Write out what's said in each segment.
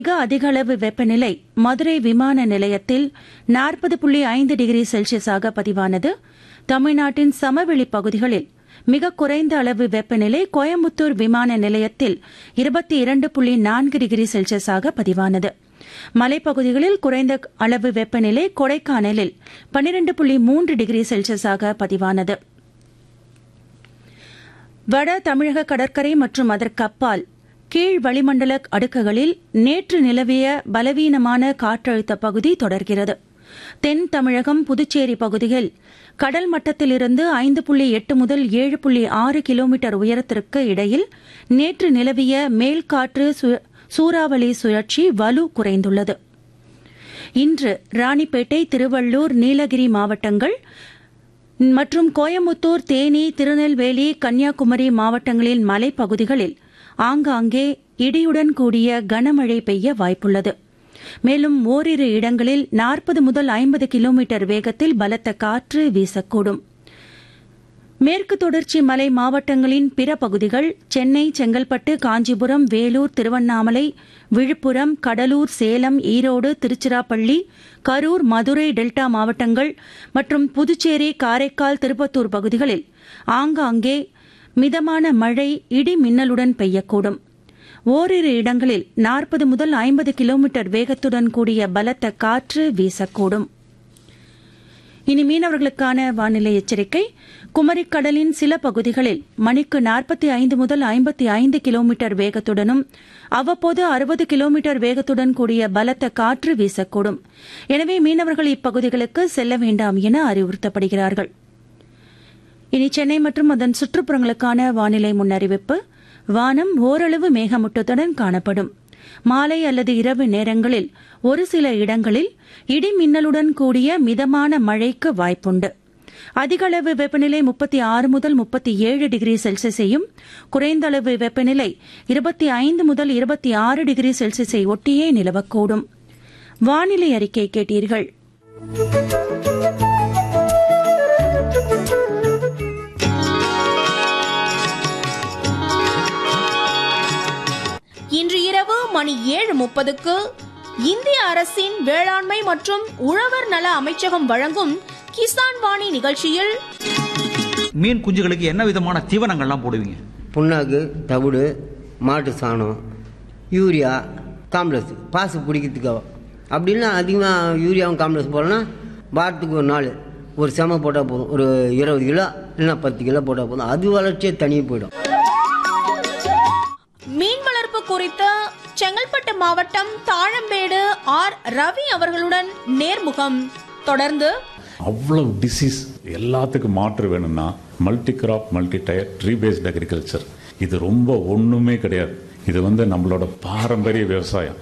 மிக அதிக அளவு வெப்பநிலை மதுரை விமான நிலையத்தில் நாற்பது புள்ளி ஐந்து டிகிரி செல்சியஸாக பதிவானது தமிழ்நாட்டின் சமவெளி பகுதிகளில் மிக குறைந்த அளவு வெப்பநிலை கோயம்புத்தூர் விமான நிலையத்தில் இருபத்தி இரண்டு புள்ளி நான்கு டிகிரி செல்சியஸாக பதிவானது மலைப்பகுதிகளில் குறைந்த அளவு வெப்பநிலை கொடைக்கானலில் பன்னிரண்டு புள்ளி மூன்று டிகிரி செல்சியஸாக பதிவானது வட தமிழக கடற்கரை மற்றும் அதற்கு அப்பால் கீழ் வளிமண்டல அடுக்குகளில் நேற்று நிலவிய பலவீனமான காற்றழுத்த பகுதி தொடர்கிறது தென் தமிழகம் புதுச்சேரி பகுதியில் கடல் மட்டத்திலிருந்து ஐந்து புள்ளி எட்டு முதல் ஏழு புள்ளி ஆறு கிலோமீட்டர் உயரத்திற்கு இடையில் நேற்று நிலவிய மேல்காற்று சூறாவளி சுழற்சி வலு குறைந்துள்ளது இன்று ராணிப்பேட்டை திருவள்ளூர் நீலகிரி மாவட்டங்கள் மற்றும் கோயமுத்தூர் தேனி திருநெல்வேலி கன்னியாகுமரி மாவட்டங்களின் மலைப்பகுதிகளில் ஆங்காங்கே இடியுடன் கூடிய கனமழை பெய்ய வாய்ப்புள்ளது மேலும் ஓரிரு இடங்களில் நாற்பது முதல் ஐம்பது கிலோமீட்டர் வேகத்தில் பலத்த காற்று வீசக்கூடும் மேற்கு தொடர்ச்சி மலை மாவட்டங்களின் பிற பகுதிகள் சென்னை செங்கல்பட்டு காஞ்சிபுரம் வேலூர் திருவண்ணாமலை விழுப்புரம் கடலூர் சேலம் ஈரோடு திருச்சிராப்பள்ளி கரூர் மதுரை டெல்டா மாவட்டங்கள் மற்றும் புதுச்சேரி காரைக்கால் திருப்பத்தூர் பகுதிகளில் ஆங்காங்கே மிதமான மழை இடி மின்னலுடன் பெய்யக்கூடும் ஓரிரு இடங்களில் நாற்பது முதல் ஐம்பது கிலோமீட்டர் வேகத்துடன் கூடிய பலத்த காற்று வீசக்கூடும் இனி மீனவர்களுக்கான வானிலை எச்சரிக்கை குமரிக்கடலின் சில பகுதிகளில் மணிக்கு நாற்பத்தி ஐந்து முதல் ஐம்பத்தி ஐந்து கிலோமீட்டர் வேகத்துடனும் அவ்வப்போது அறுபது கிலோமீட்டர் வேகத்துடன் கூடிய பலத்த காற்று வீசக்கூடும் எனவே மீனவர்கள் இப்பகுதிகளுக்கு செல்ல வேண்டாம் என அறிவுறுத்தப்படுகிறார்கள் இனி சென்னை மற்றும் அதன் சுற்றுப்புறங்களுக்கான வானிலை முன்னறிவிப்பு வானம் ஓரளவு மேகமூட்டத்துடன் காணப்படும் மாலை அல்லது இரவு நேரங்களில் ஒரு சில இடங்களில் இடி மின்னலுடன் கூடிய மிதமான மழைக்கு வாய்ப்புண்டு அதிக அளவு வெப்பநிலை முப்பத்தி ஆறு முதல் முப்பத்தி ஏழு டிகிரி செல்சியஸையும் குறைந்த அளவு வெப்பநிலை இருபத்தி ஐந்து முதல் இருபத்தி ஆறு டிகிரி செல்சியஸை ஒட்டியே நிலவக்கூடும் வானிலை அறிக்கை கேட்டீர்கள் இன்று இரவு மணி ஏழு முப்பதுக்கு இந்திய அரசின் வேளாண்மை மற்றும் உழவர் நல அமைச்சகம் வழங்கும் கிசான் வாணி நிகழ்ச்சியில் மீன் குஞ்சுகளுக்கு என்ன விதமான தீவனங்கள்லாம் போடுவீங்க புண்ணாக்கு தவிடு மாட்டு சாணம் யூரியா காம்ப்ளெக்ஸ் பாசு பிடிக்கிறதுக்காக அப்படின்னா அதிகமாக யூரியாவும் காம்ப்ளெக்ஸ் போடலன்னா வாரத்துக்கு ஒரு நாள் ஒரு செம போட்டால் போதும் ஒரு இருபது கிலோ இல்லைன்னா பத்து கிலோ போட்டால் போதும் அது வளர்ச்சியே தனியாக போயிடும் மீன் வளர்ப்பு குறித்த செங்கல்பட்டு மாவட்டம் தாழம்பேடு ஆர் ரவி அவர்களுடன் நேர்முகம் தொடர்ந்து அவ்வளவு டிசீஸ் எல்லாத்துக்கும் மாற்று வேணும்னா multi crop multi tier tree based agriculture இது ரொம்ப ஒண்ணுமே கிடையாது இது வந்து நம்மளோட பாரம்பரிய விவசாயம்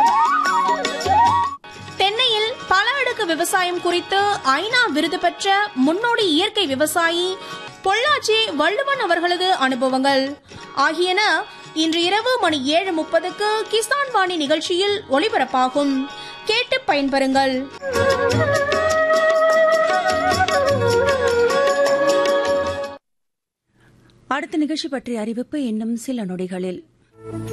தென்னையில் பல அடுக்கு விவசாயம் குறித்து ஐநா விருது பெற்ற முன்னோடி இயற்கை விவசாயி பொள்ளாச்சி வள்ளுவன் அவர்களது அனுபவங்கள் ஆகியன இன்று இரவு மணி ஏழு முப்பதுக்கு கிசான் வாணி நிகழ்ச்சியில் ஒளிபரப்பாகும் கேட்டு பயன்பெறுங்கள் அடுத்த நிகழ்ச்சி பற்றிய அறிவிப்பு இன்னும் சில நொடிகளில்